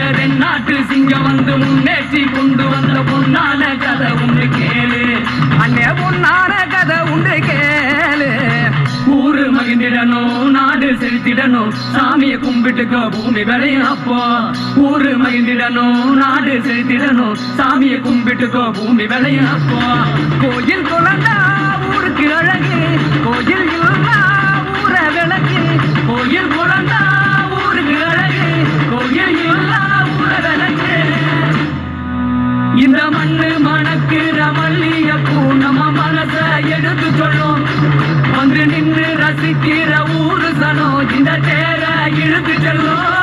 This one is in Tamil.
தென்னாட்டு சிங்கம் வந்து முன்னேற்றி கொண்டு வந்த பொன்னான கதை உண்டு கேளு அண்ணே பொன்னான கதை உண்டு கேளு ஊரு மகிழ்ந்திடணும் நாடு செலுத்திடணும் சாமியை கும்பிட்டுக்கோ பூமி விளையும் அப்போ ஊரு மகிழ்ந்திடணும் நாடு செலுத்திடணும் சாமியை கும்பிட்டுக்கோ பூமி விளையும் அப்போ கோயில் குழந்தா ஊருக்கு அழகு கோயில் இல்லா ஊர விளக்கு கோயில் குழந்தா ஊருக்கு அழகு கோயில் இல்லா ஊர விளக்கு இந்த மண்ணு மணக்கிற மல்லியப்பூ நம்ம மனச எடுத்து சொல்லும் வந்து நின்று ரசிக்கிற ஊரு சனம் இந்த தேர இழுத்து செல்லும்